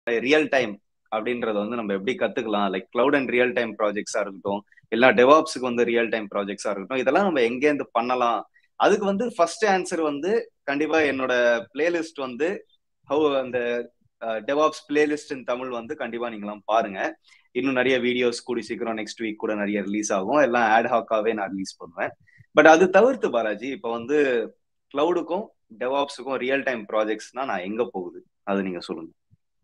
real time அப்படின்றத வந்து நம்ம எப்படி கத்துக்கலாம் like cloud and real time ப்ராஜெக்ட்ஸா இருக்கட்டும் இல்ல டெவாப்ஸுக்கு வந்து ரியல் டைம் ப்ராஜெக்ட்ஸா இருக்கட்டும் இதெல்லாம் நம்ம எங்கேருந்து பண்ணலாம் அதுக்கு வந்து ஃபர்ஸ்ட் ஆன்சர் வந்து கண்டிப்பா என்னோட பிளேலிஸ்ட் வந்து ஹவு அந்த டெவாப்ஸ் பிளேலிஸ்ட் இன் தமிழ் வந்து கண்டிப்பா நீங்களாம் பாருங்க இன்னும் நிறைய வீடியோஸ் கூடி சீக்கிரம் நெக்ஸ்ட் வீக் கூட நிறைய ரிலீஸ் ஆகும் எல்லாம் ஆட் ஹாக்காவே நான் ரிலீஸ் பண்ணுவேன் பட் அது தவிர்த்து பாலாஜி இப்போ வந்து கிளவுடுக்கும் டெவாப்ஸுக்கும் ரியல் டைம் ப்ராஜெக்ட்ஸ்னா நான் எங்க போகுது அது நீங்க சொல்லுங்க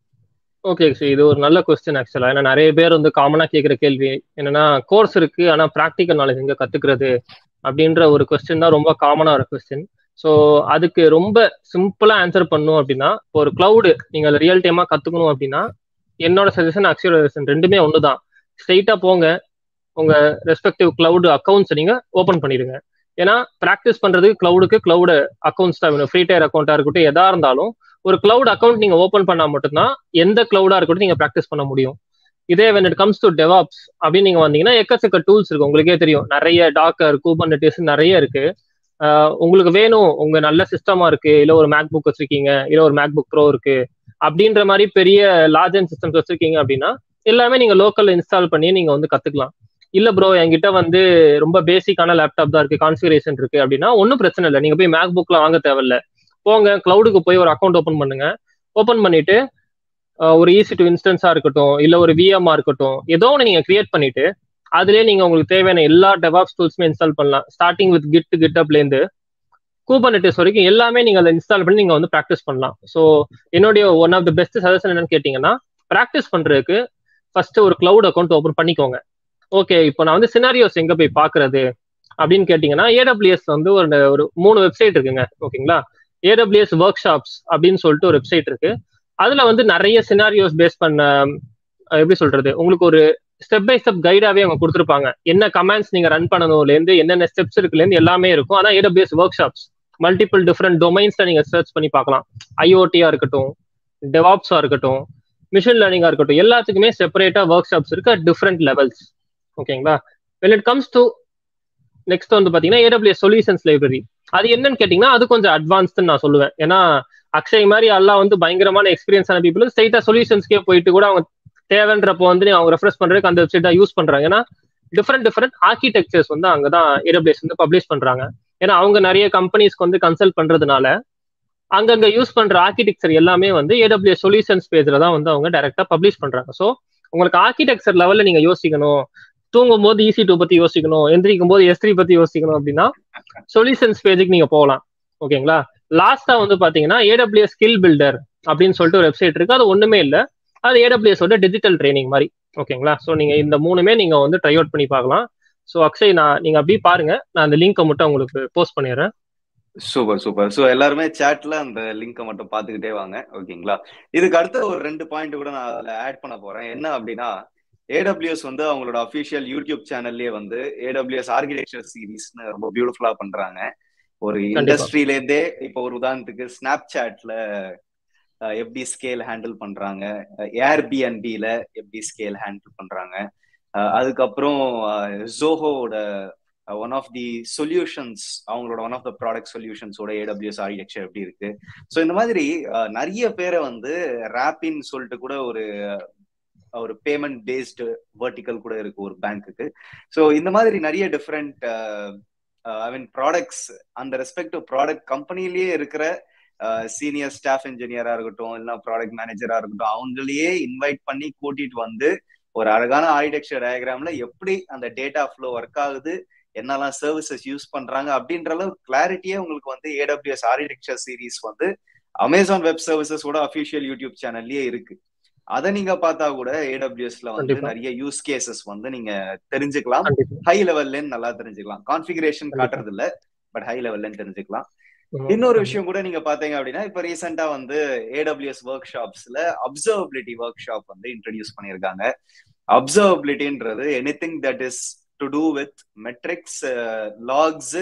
ஓகே சார் இது ஒரு நல்ல கொஸ்டின் ஆக்சுவலா ஏன்னா நிறைய பேர் வந்து காமனா கேட்குற கேள்வி என்னன்னா கோர்ஸ் இருக்கு ஆனா ப்ராக்டிக்கல் நாலேஜ் எங்க கத்துக்கிறது அப்படின்ற ஒரு கொஸ்டின் தான் ரொம்ப காமனா ஒரு கொஸ்டின் ஸோ அதுக்கு ரொம்ப சிம்பிளா ஆன்சர் பண்ணும் அப்படின்னா இப்போ ஒரு கிளவுடு நீங்க ரியல் டைமா கத்துக்கணும் அப்படின்னா என்னோட சஜஷன் அக்ஷயோட சஜஷன் ரெண்டுமே ஒன்று தான் ஸ்ட்ரைட்டா போங்க உங்க ரெஸ்பெக்டிவ் கிளவுடு அக்கௌண்ட்ஸ் நீங்க ஓப்பன் பண்ணிடுங்க ஏன்னா ப்ராக்டிஸ் பண்றதுக்கு கிளவுடுக்கு கிளவுடு அக்கௌண்ட்ஸ் தான் வேணும் ஃப்ரீ டயர் அக்கௌண்ட்டா இருக்கட்டும் எதா இருந்தாலும் ஒரு கிளவுட் அக்கௌண்ட் நீங்க ஓப்பன் பண்ணா மட்டும்தான் எந்த கிளவுடா இருக்கட்டும் நீங்க ப்ராக்டிஸ் பண்ண முடியும் இதே when it comes to DevOps அப்படின்னு நீங்க வந்தீங்கன்னா எக்கச்சக்க டூல்ஸ் இருக்கு உங்களுக்கே தெரியும் நிறைய டாக்கர் கூபர்னெட்டிஸ் நிறைய இருக்கு உங்களுக்கு வேணும் உங்க நல்ல சிஸ்டமா இருக்கு இல்ல ஒரு மேக் புக் வச்சிருக்கீங்க இல்ல ஒரு மேக் புக் ப்ரோ இருக்கு அப்படின்ற மாதிரி பெரிய லார்ஜ் அண்ட் சிஸ்டம்ஸ் வச்சிருக்கீங்க அப்படின்னா எல்லாமே நீங்க லோக்கல்ல இன்ஸ்டால் பண்ணி நீங்க வந்து கத்துக்கலாம் இல்ல ப்ரோ என்கிட்ட வந்து ரொம்ப பேசிக்கான லேப்டாப் தான் இருக்கு கான்ஃபிகரேஷன் இருக்கு அப்படின்னா ஒன்றும் பிரச்சனை இல்லை நீங்க போய் மேக் புக்ல வாங்க தேவையில்ல போங்க கிளவுடுக்கு போய் ஒரு அக்கௌண்ட் ஓப்பன் பண்ணுங்க ஓப்பன் பண்ணிட்டு ஒரு ஈஸி டு இன்ஸ்டன்ஸா இருக்கட்டும் இல்ல ஒரு விஎம்ஆ இருக்கட்டும் ஏதோ ஒன்று நீங்க கிரியேட் பண்ணிட்டு அதுலயே நீங்க உங்களுக்கு தேவையான எல்லா டெவாப்ஸ் டூல்ஸுமே இன்ஸ்டால் பண்ணலாம் ஸ்டார்டிங் வித் கிட் கிட் அப்லேருந்து கூபர்நெட்டிஸ் வரைக்கும் எல்லாமே நீங்க அதை இன்ஸ்டால் பண்ணி நீங்க வந்து ப்ராக்டிஸ் பண்ணலாம் ஸோ என்னுடைய one of the best suggestion என்னன்னு கேட்டீங்கன்னா ப்ராக்டிஸ் பண்றதுக்கு ஃபர்ஸ்ட் ஒரு கிளவுட் அக்கௌண்ட் ஓப்பன் பண்ணிக்கோங்க ஓகே இப்போ நான் வந்து சினாரியோஸ் எங்க போய் பாக்குறது அப்படின்னு கேட்டீங்கன்னா ஏடபிள்யூஎஸ் வந்து ஒரு ஒரு மூணு வெப்சைட் இருக்குங்க ஓகேங்களா ஏடபிள்யூஎஸ் ஒர்க் ஷாப்ஸ் அப்படின்னு சொல்லிட்டு ஒரு வெப்சைட் இருக்கு அதுல வந்து நிறைய சினாரியோஸ் பேஸ் பண்ண எப்படி சொல்றது உங்களுக்கு ஒரு ஸ்டெப் பை ஸ்டெப் கைடாவே அவங்க கொடுத்துருப்பாங்க என்ன கமெண்ட்ஸ் நீங்க ரன் பண்ணணும்லேருந்து என்னென்ன ஸ்டெப்ஸ் இருக்குலேருந்து எல்லாமே இருக்கும் ஆனா AWS workshops multiple different டொமைன்ஸ்ல நீங்க சர்ச் பண்ணி பார்க்கலாம் ஐஓடியா இருக்கட்டும் டெவாப்ஸா இருக்கட்டும் மிஷின் லேர்னிங்கா இருக்கட்டும் எல்லாத்துக்குமே செப்பரேட்டா ஒர்க் ஷாப்ஸ் இருக்கு அட் டிஃப்ரெண்ட் லெவல்ஸ் ஓகேங்களா when it comes to next வந்து பாத்தீங்கன்னா ஏடபிள்யூஎஸ் சொல்யூஷன்ஸ் லைப்ரரி அது என்னன்னு கேட்டீங்கன்னா அது கொஞ்சம் அட்வான்ஸ்டுன்னு நான் சொல்லுவேன் ஏன்னா அக்ஷய் மாதிரி எல்லாம் வந்து பயங்கரமான எக்ஸ்பீரியன்ஸான பீப்புள் ஸ்ட்ரைட்டா சொல்யூஷன்ஸ்க்கே போயிட்டு கூட அவங்க தேவைன்றப்போ வந்து அவங்க ரெஃப்ரெஷ் பண்றதுக்கு அந்த வெப்சைட்டா யூஸ் பண்றாங்க ஏன்னா டிஃப்ரெண்ட் டிஃப்ரெண்ட் ஆர்கிடெக்சர்ஸ் வந்து அங்கதான் ஏடபிள்யூஎஸ் வந்து பப்ளிஷ் பண்றாங்க ஏன்னா அவங்க நிறைய கம்பெனிஸ்க்கு வந்து கன்சல்ட் பண்றதுனால அங்கங்க யூஸ் பண்ற ஆர்கிடெக்சர் எல்லாமே வந்து ஏடபிள்யூஎஸ் சொல்யூஷன்ஸ் பேஜ்ல தான் வந்து அவங்க டைரக்டா பப்ளிஷ் பண்றாங்க ஸோ உங்களுக்கு ஆர்கிடெக்சர் லெவல்ல நீங்க யோசிக்கணும் தூங்கும் போது ஈசி டூ பத்தி யோசிக்கணும் எந்திரிக்கும் போது எஸ் த்ரீ பத்தி யோசிக்கணும் அப்படின்னா சொல்யூஷன்ஸ் பேஜுக்கு நீங்க போகலாம் ஓகேங்களா லாஸ்டா வந்து பாத்தீங்கன்னா ஏடபிள்யூஎஸ் ஸ்கில் பில்டர் அப்படின்னு சொல்லிட்டு ஒரு வெப்சைட் இருக்கு அது ஒண்ணுமே இல்லை அது ஏடபிள்யூஎஸ் ஓட டிஜிட்டல் ட்ரைனிங் மாதிரி ஓகேங்களா ஸோ நீங்க இந்த மூணுமே நீங்க வந்து ட்ரை அவுட் பண்ணி பார்க்கலாம் ஸோ அக்ஷய் நான் நீங்க அப்படியே பாருங்க நான் அந்த லிங்கை மட்டும் உங்களுக்கு போஸ்ட் பண்ணிடுறேன் சூப்பர் சூப்பர் ஸோ எல்லாருமே சேட்ல அந்த லிங்கை மட்டும் பார்த்துக்கிட்டே வாங்க ஓகேங்களா இதுக்கு அடுத்த ஒரு ரெண்டு பாயிண்ட் கூட நான் அதில் ஆட் பண்ண போறேன் என்ன அப்படின்னா ஏடபிள்யூஎஸ் வந்து அவங்களோட அஃபிஷியல் யூடியூப் சேனல்லே வந்து ஏடபிள்யூஎஸ் ஆர்கிடெக்சர் சீரீஸ்னு ரொம்ப பியூட்டிஃபுல்லா பண்றாங்க ஒரு இண்டஸ்ட்ரியிலேருந்தே இப்போ ஒரு உதாரணத்துக்கு ஸ்னாப் சாட்ல எப்படி ஸ்கேல் ஹேண்டில் பண்றாங்க ஏர்பிஎன்பில எப்படி ஸ்கேல் ஹேண்டில் பண்றாங்க அதுக்கப்புறம் ஜோஹோட ஒன் ஆஃப் தி சொல்யூஷன்ஸ் அவங்களோட ஒன் ஆஃப் த ப்ராடக்ட் சொல்யூஷன்ஸோட ஏடபிள்யூஎஸ் ஆர்கிடெக்சர் எப்படி இருக்கு ஸோ இந்த மாதிரி நிறைய பேரை வந்து ரேப்பின்னு சொல்லிட்டு கூட ஒரு ஒரு பேமெண்ட் பேஸ்டு வெர்டிக்கல் கூட இருக்கு ஒரு பேங்க்குக்கு ஸோ இந்த மாதிரி நிறைய டிஃப்ரெண்ட் ஐ மீன் ப்ராடக்ட்ஸ் அந்த ரெஸ்பெக்டிவ் ப்ராடக்ட் கம்பெனிலேயே இருக்கிற சீனியர் ஸ்டாஃப் இன்ஜினியரா இருக்கட்டும் இல்லைன்னா ப்ராடக்ட் மேனேஜரா இருக்கட்டும் அவங்களையே இன்வைட் பண்ணி கூட்டிட்டு வந்து ஒரு அழகான ஆர்கிடெக்சர் டயக்ராம்ல எப்படி அந்த டேட்டா ஃப்ளோ ஒர்க் ஆகுது என்னெல்லாம் சர்வீசஸ் யூஸ் பண்றாங்க அப்படின்ற அளவு கிளாரிட்டியே உங்களுக்கு வந்து ஏடபிள்யூஎஸ் ஆர்கிடெக்சர் சீரீஸ் வந்து அமேசான் வெப் சர்வீசஸோட அஃபிஷியல் யூடியூப் சேனல்லயே இருக்கு அதை நீங்க பார்த்தா கூட ஏடபிள்யூஎஸ்ல வந்து நிறைய யூஸ் கேசஸ் வந்து நீங்க தெரிஞ்சுக்கலாம் ஹை லெவல்ல நல்லா தெரிஞ்சுக்கலாம் கான்ஃபிகரேஷன் காட்டுறது இல்ல பட் ஹை லெவல்ல தெரிஞ்சுக்கலாம் இன்னொரு விஷயம் கூட நீங்க பாத்தீங்க அப்படின்னா இப்ப ரீசெண்டா வந்து ஏடபிள்யூஎஸ் ஒர்க் ஷாப்ஸ்ல அப்சர்வபிலிட்டி ஒர்க் ஷாப் வந்து இன்ட்ரடியூஸ் பண்ணிருக்காங்க அப்சர்வபிலிட்டின்றது anything that is to do with metrics logs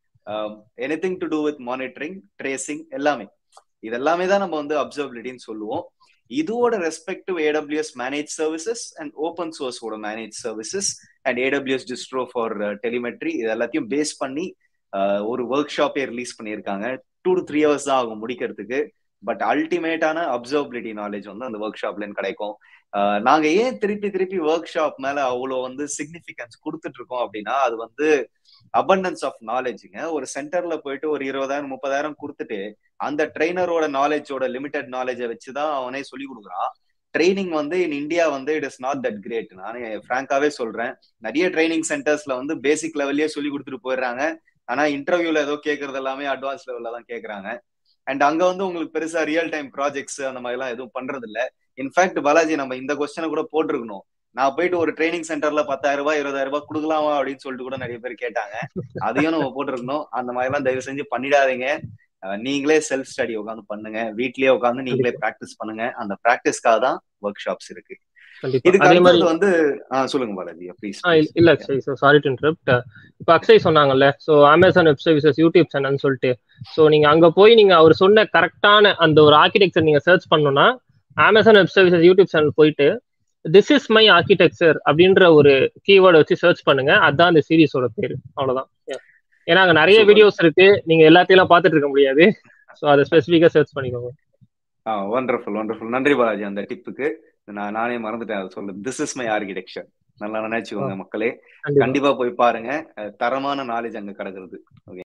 anything to do with monitoring tracing எல்லாமே இது எல்லாமே தான் நம்ம வந்து அப்சர்வபிலிட்டின்னு சொல்லுவோம் இதோட respective AWS manage services and open சோர்ஸோட manage services and AWS distro for telemetry இது எல்லாத்தையும் பேஸ் பண்ணி ஒரு ஒர்க் ஷாப்பே ரிலீஸ் பண்ணியிருக்காங்க டூ டு த்ரீ ஹவர்ஸ் தான் ஆகும் முடிக்கிறதுக்கு பட் அல்டிமேட்டான அப்சர்வபிலிட்டி நாலேஜ் வந்து அந்த ஒர்க் ஷாப்ல கிடைக்கும் நாங்க ஏன் திருப்பி திருப்பி ஒர்க் ஷாப் மேல அவ்வளோ வந்து சிக்னிபிகன்ஸ் கொடுத்துட்டு இருக்கோம் அப்படின்னா அது வந்து அபண்டன்ஸ் ஆஃப் நாலேஜுங்க ஒரு சென்டர்ல போயிட்டு ஒரு இருபதாயிரம் முப்பதாயிரம் கொடுத்துட்டு அந்த ட்ரெயினரோட நாலேஜோட லிமிடெட் நாலேஜை வச்சுதான் அவனே சொல்லி கொடுக்குறான் ட்ரைனிங் வந்து இன் இந்தியா வந்து it is not that great நானே ஃப்ராங்காவே சொல்றேன் நிறைய ட்ரைனிங் சென்டர்ஸ்ல வந்து பேசிக் லெவல்லயே சொல்லி கொடுத்துட்டு போயிடுறாங்க ஆனா இன்டர்வியூல ஏதோ கேட்கறது எல்லாமே அட்வான்ஸ் லெவல்ல தான் கேட்கறாங்க அண்ட் அங்க வந்து உங்களுக்கு பெருசா ரியல் டைம் ப்ராஜெக்ட்ஸ் அந்த மாதிரி எல்லாம் எதுவும் பண்றது இல்ல இன்ஃபேக்ட் பாலாஜி நம்ம இந்த கொஸ்டினை கூட போட்டிருக்கணும் நான் போயிட்டு ஒரு ட்ரைனிங் சென்டர்ல பத்தாயிரம் ரூபாய் இருபதாயிரம் ரூபாய் கொடுக்கலாமா அப்படின்னு சொல்லிட்டு கூட நிறைய பேர் கேட்டாங்க அதையும் நம்ம போட்டிருக்கணும் அந்த மாதிரி எல்லாம் தயவு செஞ்சு பண்ணிடாதீங்க நீங்களே செல்ஃப் ஸ்டடி உட்காந்து பண்ணுங்க வீட்லயே உட்காந்து நீங்களே பிராக்டிஸ் பண்ணுங்க அந்த பிராக்டிஸ்க்காக தான் ஒர்க் ஷாப்ஸ் இருக்கு இதுக்கு அடுத்தது வந்து சொல்லுங்க பாலாஜி ப்ளீஸ் இல்ல Akshay so sorry to interrupt இப்போ அக்ஷய் சொன்னாங்கல்ல so Amazon web services YouTube சேனல்னு சொல்லிட்டு ஸோ நீங்க அங்க போய் நீங்க அவர் சொன்ன கரெக்டான அந்த ஒரு ஆர்கிடெக்சர் நீங்க சர்ச் பண்ணணும்னா Amazon web services YouTube channel போயிட்டு திஸ் இஸ் மை ஆர்கிடெக்சர் அப்படின்ற ஒரு கீவேர்டை வச்சு சர்ச் பண்ணுங்க அதுதான் அந்த சீரீஸோட பேரு அவ்வளவுதான் ஏன்னா அங்க நிறைய வீடியோஸ் இருக்கு நீங்க எல்லாத்தையும் பார்த்துட்டு இருக்க முடியாது ஸோ அதை ஸ்பெசிஃபிக்கா சர்ச் பண்ணிக்கோங்க ஆ ஒண்டர்ஃபுல் ஒண்டர்ஃபுல் நன்றி பாலாஜி அந்த டிப்புக்கு நான் நானே மறந்துட்டேன் அதை சொல்ல திஸ் இஸ் மை ஆர்கிடெக்சர் நல்லா நினைச்சுக்கோங்க மக்களே கண்டிப்பா போய் பாருங்க தரமான நாலேஜ் அங்க கிடக்குறது ஓகே